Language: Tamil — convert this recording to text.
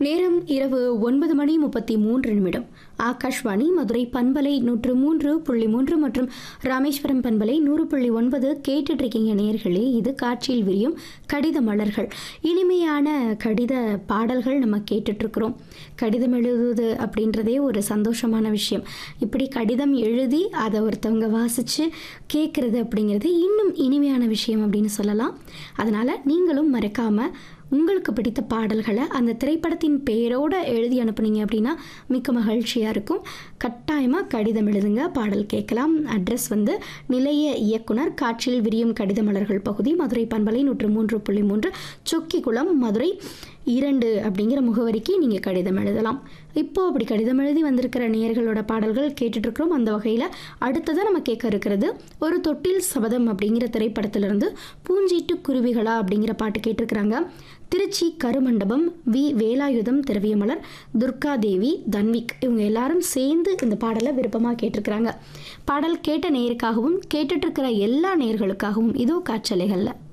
நேரம் இரவு ஒன்பது மணி முப்பத்தி மூன்று நிமிடம் ஆகாஷ்வாணி மதுரை பண்பலை நூற்று மூன்று புள்ளி மூன்று மற்றும் ராமேஸ்வரம் பண்பலை நூறு புள்ளி ஒன்பது கேட்டுட்டு இருக்கீங்க நேயர்களே இது காட்சியில் விரியும் கடித மலர்கள் இனிமையான கடித பாடல்கள் நம்ம கேட்டுட்டு இருக்கிறோம் கடிதம் எழுதுவது அப்படின்றதே ஒரு சந்தோஷமான விஷயம் இப்படி கடிதம் எழுதி அதை ஒருத்தவங்க வாசித்து கேட்குறது அப்படிங்கிறது இன்னும் இனிமையான விஷயம் அப்படின்னு சொல்லலாம் அதனால் நீங்களும் மறக்காமல் உங்களுக்கு பிடித்த பாடல்களை அந்த திரைப்படத்தின் பெயரோடு எழுதி அனுப்புனீங்க அப்படின்னா மிக்க மகிழ்ச்சியாக இருக்கும் கட்டாயமாக கடிதம் எழுதுங்க பாடல் கேட்கலாம் அட்ரஸ் வந்து நிலைய இயக்குனர் காற்றில் விரியும் கடித மலர்கள் பகுதி மதுரை பண்பலை நூற்று மூன்று புள்ளி மூன்று சொக்கிக்குளம் மதுரை இரண்டு அப்படிங்கிற முகவரிக்கு நீங்கள் கடிதம் எழுதலாம் இப்போ அப்படி கடிதம் எழுதி வந்திருக்கிற நேயர்களோட பாடல்கள் கேட்டுட்ருக்கிறோம் அந்த வகையில் அடுத்ததாக நம்ம கேட்க இருக்கிறது ஒரு தொட்டில் சபதம் அப்படிங்கிற திரைப்படத்திலிருந்து பூஞ்சீட்டு குருவிகளா அப்படிங்கிற பாட்டு கேட்டிருக்கிறாங்க திருச்சி கருமண்டபம் வி வேலாயுதம் திரவியமலர் துர்கா தேவி தன்விக் இவங்க எல்லாரும் சேர்ந்து இந்த பாடலை விருப்பமாக கேட்டிருக்கிறாங்க பாடல் கேட்ட நேயருக்காகவும் கேட்டுட்ருக்கிற எல்லா நேயர்களுக்காகவும் இதோ காற்றலைகளில்